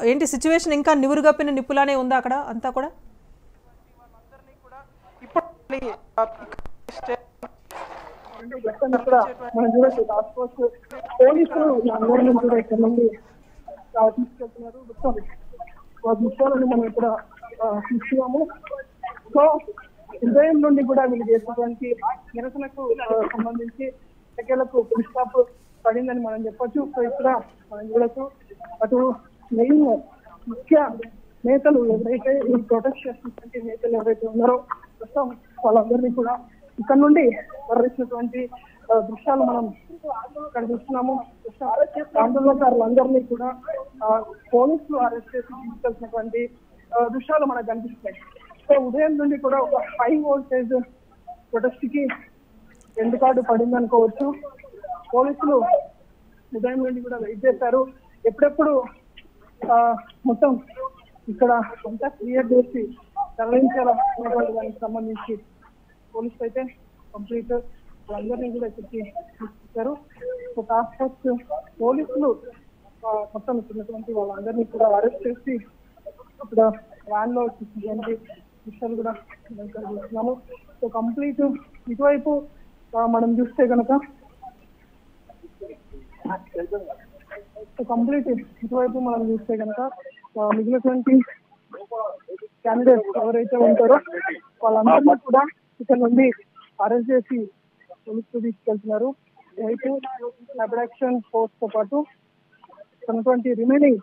ఏంటి సిచ్యువేషన్ ఇంకా నివురుగప్పిన నిప్పులానే ఉందా అక్కడ అంతా కూడా ఇప్పుడు మళ్ళీ, ఆ, ఇక్కడ ఇక్కడ మనం చూడొచ్చు టాస్క్ ఫోర్స్ పోలీసులు అందరినీ కూడా ఇక్కడ నుండి ఆ, తీసుకెళ్తున్నారు మొత్తం ఆ దృశ్యాలను మనం ఇక్కడ ఆ, చూస్తున్నాము సో ఉదయం నుండి కూడా వీళ్ళు చేసినటువంటి నిరసనకు ఆ, సంబంధించి ఎక్కలకు ఫుల్ స్టాప్ పడిందని మనం చెప్పొచ్చు సో ఇక్కడ మనం చూడొచ్చు అటు మెయిన్ ముఖ్య నేతలు ఎవరైతే ఈ ప్రొటెస్ట్ చేస్తున్నటువంటి నేతలు ఎవరైతే ఉన్నారో ప్రస్తుతం వాళ్ళందరినీ కూడా ఇక్కడ నుండి తరలించినటువంటి ఆ, దృశ్యాలు మనం ఇక్కడ చూస్తున్నాము ప్రస్తుతం ఆందోళనకారులందరినీ కూడా ఆ, పోలీసులు అరెస్ట్ చేసి తీసుకెళ్తున్నటువంటి ఆ, దృశ్యాలు మనకు కనిపిస్తున్నాయి సో ఉదయం నుండి కూడా ఒక హై వోల్టేజ్ ప్రొటెస్ట్ కి ఎండ్ కార్డు పడింది అనుకోవచ్చు పోలీసులు ఉదయం నుండి కూడా వెయిట్ చేశారు ఎప్పుడెప్పుడు ఆ, మొత్తం ఇక్కడ అంతా క్లియర్ చేసి తరలించాలనేటువంటి దానికి సంబంధించి పోలీసులు అయితే కంప్లీట్ వాళ్ళందరినీ కూడా ఇక్కడికి తీసుకొచ్చారు సో టాస్క్ ఫోర్స్ పోలీసులు ఆ, మొత్తం ఇక్కడ ఉన్నటువంటి వాళ్ళందరినీ కూడా అరెస్ట్ చేసి ఇక్కడ వ్యాన్ లో తీసుకున్నటువంటి విషయాలు కూడా మనం ఇక్కడ చూస్తున్నాము సో కంప్లీట్ ఇటువైపు ఆ, మనం చూస్తే కనుక కంప్లీట్ ఇటువైపు మనం చూస్తే కనుక ఆ, మిగిలినటువంటి క్యాండిడేట్స్ ఎవరైతే ఉంటారో వాళ్ళందరినీ కూడా ఇక్కడ నుండి అరెస్ట్ చేసి పోలీసులు తీసుకెళ్తున్నారు వైపు అబ్రాక్షన్ ఫోర్స్ తో పాటు ఉన్నటువంటి రిమైనింగ్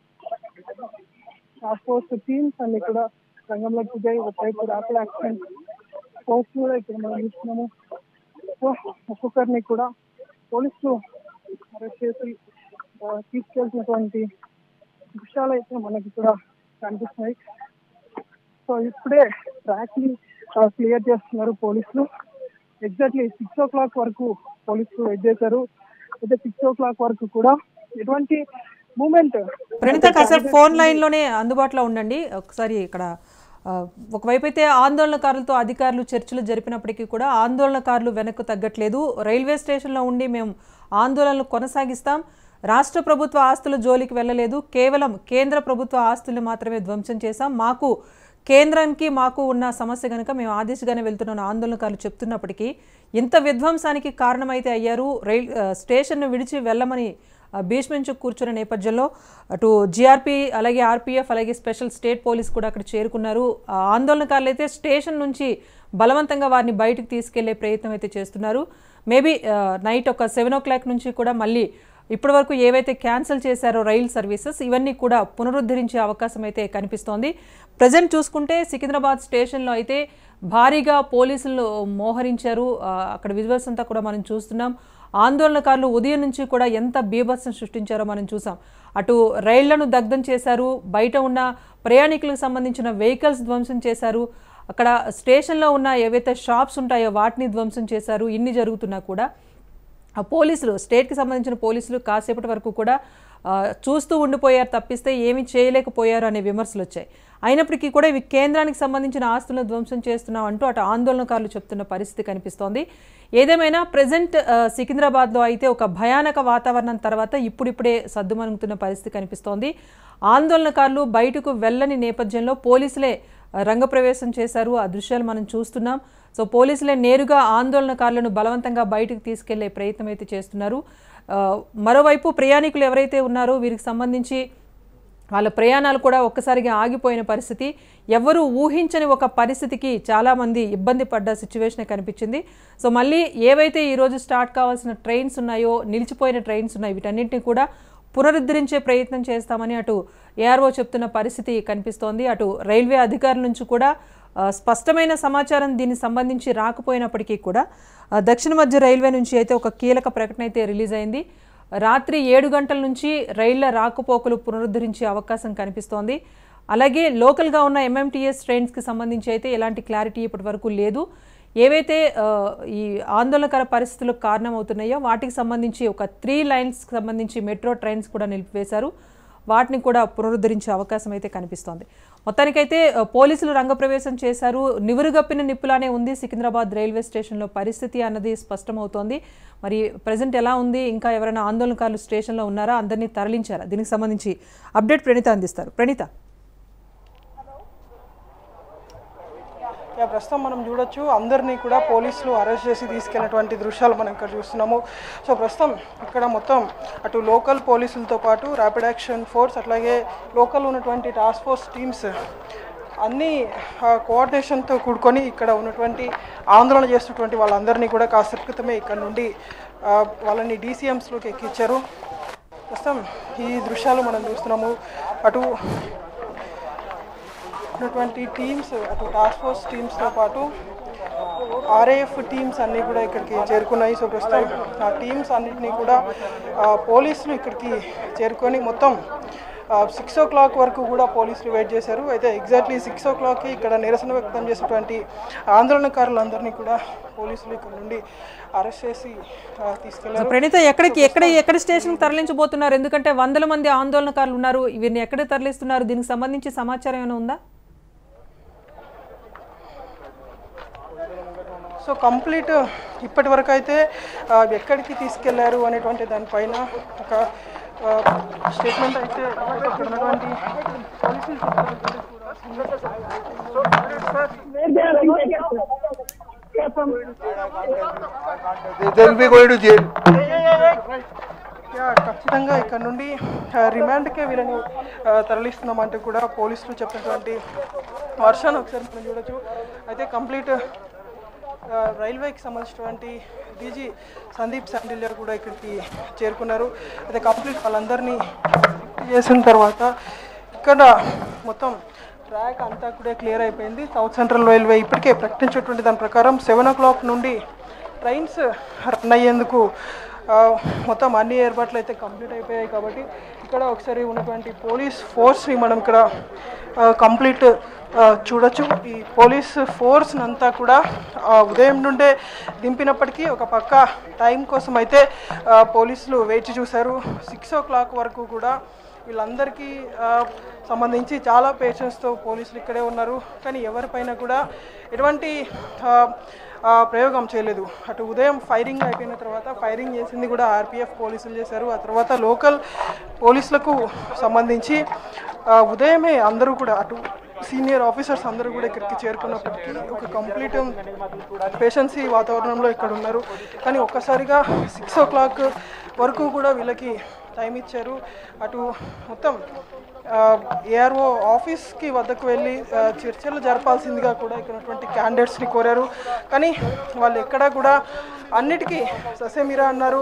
టాస్క్ ఫోర్స్ టీమ్స్ అన్ని కూడా రంగంలోకి దిగాయి ఒకవైపు ర్యాపిడ్ యాక్షన్ ఫోర్స్ కూడా ఇక్కడ మనం చూస్తున్నాము సో ఒక్కొక్కరిని కూడా పోలీసులు అరెస్ట్ చేసి ఆ, తీసుకెళ్తున్నటువంటి దృశ్యాలు అయితే మనకి ఇక్కడ కనిపిస్తున్నాయి సో ఇప్పుడే ట్రాక్ ని క్లియర్ చేస్తున్నారు పోలీసులు ఎగ్జాక్ట్లీ సిక్స్ ఓ క్లాక్ వరకు పోలీసులు వెయిట్ చేశారు అయితే సిక్స్ ఓ క్లాక్ వరకు కూడా ఎటువంటి మూమెంట్ ప్రణీత కాసేపు ఫోన్ లైన్లోనే అందుబాటులో ఉండండి ఒకసారి ఇక్కడ ఆ, ఒకవైపు అయితే ఆందోళనకారులతో అధికారులు చర్చలు జరిపినప్పటికీ కూడా ఆందోళనకారులు వెనక్కు తగ్గట్లేదు రైల్వే స్టేషన్లో ఉండి మేము ఆందోళనలు కొనసాగిస్తాం రాష్ట్ర ప్రభుత్వ ఆస్తుల జోలికి వెళ్ళలేదు కేవలం కేంద్ర ప్రభుత్వ ఆస్తుల్ని మాత్రమే ధ్వంసం చేశాం మాకు కేంద్రానికి మాకు ఉన్న సమస్య కనుక మేము ఆ దిశగానే వెళ్తున్నాం ఆందోళనకారులు చెప్తున్నప్పటికీ ఇంత విధ్వంసానికి కారణమైతే అయ్యారు రైల్ ఆ, స్టేషన్ను విడిచి వెళ్ళమని ఆ, భీష్మించు కూర్చున్న నేపథ్యంలో అటు జీఆర్పీ అలాగే ఆర్పీఎఫ్ అలాగే స్పెషల్ స్టేట్ పోలీస్ కూడా అక్కడ చేరుకున్నారు ఆ, ఆందోళనకారులు అయితే స్టేషన్ నుంచి బలవంతంగా వారిని బయటకు తీసుకెళ్లే ప్రయత్నం అయితే చేస్తున్నారు మేబీ నైట్ ఒక సెవెన్ ఓ క్లాక్ నుంచి కూడా మళ్ళీ ఇప్పటివరకు ఏవైతే క్యాన్సిల్ చేశారో రైల్ సర్వీసెస్ ఇవన్నీ కూడా పునరుద్ధరించే అవకాశం అయితే కనిపిస్తోంది ప్రజెంట్ చూసుకుంటే సికింద్రాబాద్ స్టేషన్లో అయితే భారీగా పోలీసులు మోహరించారు ఆ, అక్కడ విజువల్స్ అంతా కూడా మనం చూస్తున్నాం ఆందోళనకారులు ఉదయం నుంచి కూడా ఎంత బీభత్సం సృష్టించారో మనం చూసాం అటు రైళ్లను దగ్ధం చేశారు బయట ఉన్న ప్రయాణికులకు సంబంధించిన వెహికల్స్ ధ్వంసం చేశారు అక్కడ స్టేషన్లో ఉన్న ఏవైతే షాప్స్ ఉంటాయో వాటిని ధ్వంసం చేశారు ఇన్ని జరుగుతున్నా కూడా ఆ పోలీసులు స్టేట్కి సంబంధించిన పోలీసులు కాసేపటి వరకు కూడా ఆ, చూస్తూ ఉండిపోయారు తప్పిస్తే ఏమీ చేయలేకపోయారు అనే విమర్శలు వచ్చాయి అయినప్పటికీ కూడా ఇవి కేంద్రానికి సంబంధించిన ఆస్తులను ధ్వంసం చేస్తున్నాం అంటూ అటు ఆందోళనకారులు చెప్తున్న పరిస్థితి కనిపిస్తోంది ఏదేమైనా ప్రజెంట్ సికింద్రాబాద్లో అయితే ఒక భయానక వాతావరణం తర్వాత ఇప్పుడిప్పుడే సద్దుమణుగుతున్న పరిస్థితి కనిపిస్తోంది ఆందోళనకారులు బయటకు వెళ్ళని నేపథ్యంలో పోలీసులే ఆ, రంగప్రవేశం చేశారు ఆ దృశ్యాలు మనం చూస్తున్నాం సో పోలీసులే నేరుగా ఆందోళనకారులను బలవంతంగా బయటకు తీసుకెళ్లే ప్రయత్నం అయితే చేస్తున్నారు ఆ, మరోవైపు ప్రయాణికులు ఎవరైతే ఉన్నారో వీరికి సంబంధించి వాళ్ళ ప్రయాణాలు కూడా ఒక్కసారిగా ఆగిపోయిన పరిస్థితి ఎవరు ఊహించని ఒక పరిస్థితికి చాలామంది ఇబ్బంది పడ్డ సిచ్యువేషన్ కనిపించింది సో మళ్ళీ ఏవైతే ఈరోజు స్టార్ట్ కావాల్సిన ట్రైన్స్ ఉన్నాయో నిలిచిపోయిన ట్రైన్స్ ఉన్నాయి వీటన్నింటినీ కూడా పునరుద్ధరించే ప్రయత్నం చేస్తామని అటు ఏఆర్ఓ చెప్తున్న పరిస్థితి కనిపిస్తోంది అటు రైల్వే అధికారుల నుంచి కూడా ఆ, స్పష్టమైన సమాచారం దీనికి సంబంధించి రాకపోయినప్పటికీ కూడా ఆ, దక్షిణ మధ్య రైల్వే నుంచి అయితే ఒక కీలక ప్రకటన అయితే రిలీజ్ అయింది రాత్రి ఏడు గంటల నుంచి రైళ్ల రాకపోకలు పునరుద్ధరించే అవకాశం కనిపిస్తోంది అలాగే లోకల్గా ఉన్న ఎంఎంటీఎస్ ట్రైన్స్కి సంబంధించి అయితే ఎలాంటి క్లారిటీ ఇప్పటి వరకు లేదు ఏవైతే ఆ, ఈ ఆందోళనకర పరిస్థితులకు కారణమవుతున్నాయో వాటికి సంబంధించి ఒక త్రీ లైన్స్కి సంబంధించి మెట్రో ట్రైన్స్ కూడా నిలిపివేశారు వాటిని కూడా పునరుద్ధరించే అవకాశం అయితే కనిపిస్తోంది మొత్తానికైతే ఆ, పోలీసులు రంగప్రవేశం చేశారు నివురుగప్పిన నిప్పులానే ఉంది సికింద్రాబాద్ రైల్వే స్టేషన్లో పరిస్థితి అన్నది స్పష్టమవుతోంది మరి ప్రజెంట్ ఎలా ఉంది ఇంకా ఎవరైనా ఆందోళనకారులు స్టేషన్లో ఉన్నారా అందరినీ తరలించారా దీనికి సంబంధించి అప్డేట్ ప్రణీత అందిస్తారు ప్రణీత యా ప్రస్తుతం మనం చూడొచ్చు అందరినీ కూడా పోలీసులు అరెస్ట్ చేసి తీసుకెళ్ళినటువంటి దృశ్యాలు మనం ఇక్కడ చూస్తున్నాము సో ప్రస్తుతం ఇక్కడ మొత్తం అటు లోకల్ పోలీసులతో పాటు ర్యాపిడ్ యాక్షన్ ఫోర్స్ అట్లాగే లోకల్ ఉన్నటువంటి టాస్క్ ఫోర్స్ టీమ్స్ అన్ని కోఆర్డినేషన్తో కూడుకొని ఇక్కడ ఉన్నటువంటి ఆందోళన చేస్తున్నటువంటి వాళ్ళందరినీ కూడా కాసేపు క్రితమే ఇక్కడ నుండి ఆ, వాళ్ళని డీసీఎంస్లోకి ఎక్కించారు ప్రస్తుతం ఈ దృశ్యాలు మనం చూస్తున్నాము అటు ఉన్నటువంటి టీమ్స్ అటు టాస్క్ ఫోర్స్ టీమ్స్తో పాటు ఆర్ఏఎఫ్ టీమ్స్ అన్నీ కూడా ఇక్కడికి చేరుకున్నాయి సో ప్రస్తుతం ఆ టీమ్స్ అన్నిటినీ కూడా ఆ, పోలీసులు ఇక్కడికి చేరుకొని మొత్తం సిక్స్ ఓ క్లాక్ వరకు కూడా పోలీసులు వెయిట్ చేశారు అయితే ఎగ్జాక్ట్లీ సిక్స్ ఓ క్లాక్కి ఇక్కడ నిరసన వ్యక్తం చేసినటువంటి ఆందోళనకారులందరినీ కూడా పోలీసులు ఇక్కడ నుండి అరెస్ట్ చేసి ఆ, తీసుకెళ్లారు ప్రణీత ఎక్కడికి ఎక్కడ ఎక్కడ స్టేషన్కి తరలించబోతున్నారు ఎందుకంటే వందల మంది ఆందోళనకారులు ఉన్నారు వీరిని ఎక్కడ తరలిస్తున్నారు దీనికి సంబంధించి సమాచారం ఏమైనా ఉందా సో కంప్లీట్ ఇప్పటి వరకు అయితే ఆ, ఎక్కడికి తీసుకెళ్లారు అనేటువంటి దానిపైన ఒక స్టేట్మెంట్ అయితే ఇక్కడ ఉన్నటువంటి పోలీసులు Where they are located, sir. Yeah, from- They'll be going to jail. Yeah, ఖచ్చితంగా ఇక్కడ నుండి ఆ, రిమాండ్కే వీళ్ళని ఆ, తరలిస్తున్నామంటూ కూడా పోలీసులు చెప్పినటువంటి వర్షాన్ని ఒకసారి మనం చూడొచ్చు అయితే కంప్లీట్ ఆ, రైల్వేకి సంబంధించినటువంటి డీజీ సందీప్ శాండిల్యర్ కూడా ఇక్కడికి చేరుకున్నారు అయితే కంప్లీట్ వాళ్ళందరినీ shift చేసిన తర్వాత ఇక్కడ మొత్తం ట్రాక్ అంతా కూడా క్లియర్ అయిపోయింది సౌత్ సెంట్రల్ రైల్వే ఇప్పటికే ప్రకటించినటువంటి దాని ప్రకారం సెవెన్ ఓ క్లాక్ నుండి ట్రైన్స్ రన్ అయ్యేందుకు ఆ, మొత్తం అన్ని ఏర్పాట్లు అయితే కంప్లీట్ అయిపోయాయి కాబట్టి ఇక్కడ ఒకసారి ఉన్నటువంటి పోలీస్ ఫోర్స్ని మనం ఇక్కడ కంప్లీట్ చూడొచ్చు ఈ పోలీస్ ఫోర్స్ అంతా కూడా ఆ, ఉదయం నుండే దింపినప్పటికీ ఒక పక్క టైం కోసం అయితే ఆ, పోలీసులు వేచి చూశారు సిక్స్ ఓ క్లాక్ వరకు కూడా వీళ్ళందరికీ ఆ, సంబంధించి చాలా పేషెంట్స్తో పోలీసులు ఇక్కడే ఉన్నారు కానీ ఎవరిపైన కూడా ఎటువంటి ఆ, ఆ, ప్రయోగం చేయలేదు అటు ఉదయం ఫైరింగ్ అయిపోయిన తర్వాత ఫైరింగ్ చేసింది కూడా ఆర్పిఎఫ్ పోలీసులు చేశారు ఆ తర్వాత లోకల్ పోలీసులకు సంబంధించి ఆ, ఉదయమే అందరూ కూడా అటు సీనియర్ ఆఫీసర్స్ అందరూ కూడా ఇక్కడికి చేరుకున్నప్పటికీ ఒక కంప్లీట్ పేషెన్సీ వాతావరణంలో ఇక్కడ ఉన్నారు కానీ ఒక్కసారిగా సిక్స్ ఓ క్లాక్ వరకు కూడా వీళ్ళకి టైం ఇచ్చారు అటు మొత్తం ఏఆర్ఓ ఆఫీస్కి వద్దకు వెళ్ళి ఆ, చర్చలు జరపాల్సిందిగా కూడా ఇక్కడ ఉన్నటువంటి క్యాండిడేట్స్ని కోరారు కానీ వాళ్ళు ఎక్కడా కూడా అన్నిటికీ ససేమిరా అన్నారు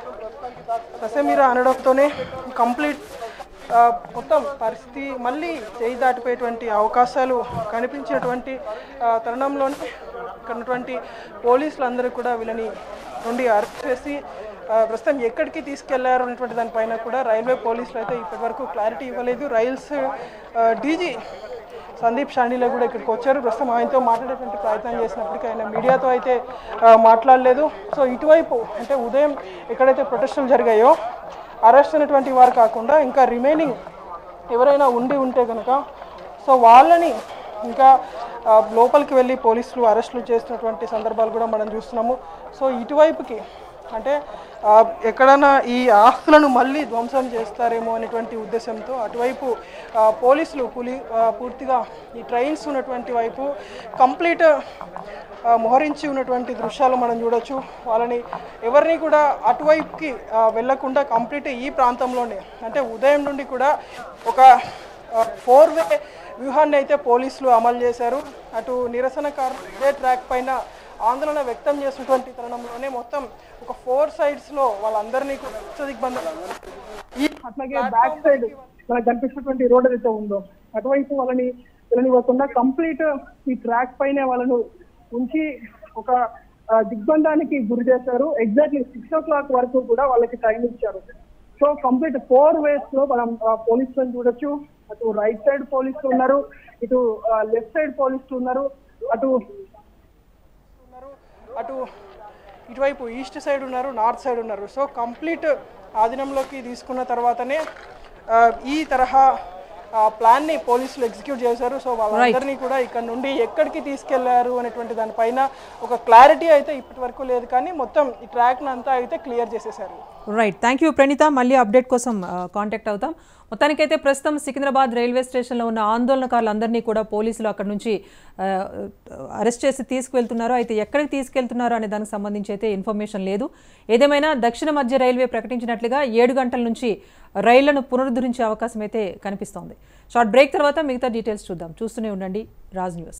ససేమిరా అనడంతోనే కంప్లీట్ ఆ, మొత్తం పరిస్థితి మళ్ళీ చేయి దాటిపోయేటువంటి అవకాశాలు కనిపించినటువంటి ఆ, తరుణంలోనే ఇక్కడ ఉన్నటువంటి పోలీసులు అందరూ కూడా వీళ్ళని నుండి అరెస్ట్ చేసి ఆ, ప్రస్తుతం ఎక్కడికి తీసుకెళ్లారు అనేటువంటి దానిపైన కూడా రైల్వే పోలీసులు అయితే ఇప్పటివరకు క్లారిటీ ఇవ్వలేదు రైల్స్ డీజీ సందీప్ షాండీలో కూడా ఇక్కడికి వచ్చారు ప్రస్తుతం ఆయనతో మాట్లాడేటువంటి ప్రయత్నం చేసినప్పటికీ ఆయన మీడియాతో అయితే ఆ, మాట్లాడలేదు సో ఇటువైపు అంటే ఉదయం ఎక్కడైతే ప్రొటెస్టులు జరిగాయో అరెస్ట్ అయినటువంటి వారు కాకుండా ఇంకా రిమైనింగ్ ఎవరైనా ఉండి ఉంటే కనుక సో వాళ్ళని ఇంకా ఆ, లోపలికి వెళ్ళి పోలీసులు అరెస్టులు చేస్తున్నటువంటి సందర్భాలు కూడా మనం చూస్తున్నాము సో ఇటువైపుకి అంటే ఆ, ఎక్కడైనా ఈ ఆస్తులను మళ్ళీ ధ్వంసం చేస్తారేమో అనేటువంటి ఉద్దేశంతో అటువైపు ఆ, పోలీసులు పులి ఆ, పూర్తిగా ఈ ట్రైన్స్ ఉన్నటువంటి వైపు కంప్లీట్ ఆ, మోహరించి ఉన్నటువంటి దృశ్యాలు మనం చూడొచ్చు వాళ్ళని ఎవరిని కూడా అటువైపుకి ఆ, వెళ్ళకుండా కంప్లీట్ ఈ ప్రాంతంలోనే అంటే ఉదయం నుండి కూడా ఒక ఫోర్ వే వ్యూహాన్ని అయితే పోలీసులు అమలు చేశారు అటు నిరసనకారు ఇదే ట్రాక్ పైన ఆందోళన వ్యక్తం చేసినటువంటి తరుణంలోనే మొత్తం ఒక ఫోర్ సైడ్స్లో వాళ్ళందరినీ కూడా దిగ్బంధం ఈ అట్లాగే బ్యాక్ సైడ్ మనకు కనిపిస్తున్నటువంటి రోడ్ ఏదైతే ఉందో అటువైపు వాళ్ళని వెళ్ళనివ్వకుండా కంప్లీట్ ఈ ట్రాక్ పైన వాళ్ళను ఉంచి ఒక ఆ, దిగ్బంధానికి గురి చేశారు ఎగ్జాక్ట్లీ సిక్స్ ఓ క్లాక్ వరకు కూడా వాళ్ళకి టైం ఇచ్చారు సో కంప్లీట్ ఫోర్ వేస్ లో మనం ఆ, పోలీసులను చూడొచ్చు అటు రైట్ సైడ్ పోలీసులు ఉన్నారు ఇటు లెఫ్ట్ సైడ్ పోలీసులు ఉన్నారు అటు ఉన్నారు అటు ఇటువైపు ఈస్ట్ సైడ్ ఉన్నారు నార్త్ సైడ్ ఉన్నారు సో కంప్లీట్ ఆధీనంలోకి తీసుకున్న తర్వాతనే ఆ, ఈ తరహా ఆ ప్లాన్ని పోలీసులు ఎగ్జిక్యూట్ చేశారు సో వాళ్ళందరినీ కూడా ఇక్కడ నుండి ఎక్కడికి తీసుకెళ్లారు అనేటువంటి దానిపైన ఒక క్లారిటీ అయితే ఇప్పటి వరకు లేదు కానీ మొత్తం ఈ ట్రాక్ అంతా అయితే క్లియర్ చేసేసారు రైట్ థ్యాంక్ యూ ప్రణీత మళ్ళీ అప్డేట్ కోసం కాంటాక్ట్ అవుతాం మొత్తానికైతే ప్రస్తుతం సికింద్రాబాద్ రైల్వే స్టేషన్లో ఉన్న ఆందోళనకారులందరినీ కూడా పోలీసులు అక్కడ నుంచి అరెస్ట్ చేసి తీసుకువెళ్తున్నారు అయితే ఎక్కడికి తీసుకెళ్తున్నారు అనే దానికి సంబంధించి అయితే ఇన్ఫర్మేషన్ లేదు ఏదేమైనా దక్షిణ మధ్య రైల్వే ప్రకటించినట్లుగా ఏడు గంటల నుంచి రైళ్లను పునరుద్ధరించే అవకాశం అయితే కనిపిస్తోంది షార్ట్ బ్రేక్ తర్వాత మిగతా డీటెయిల్స్ చూద్దాం చూస్తూనే ఉండండి రాజ్ న్యూస్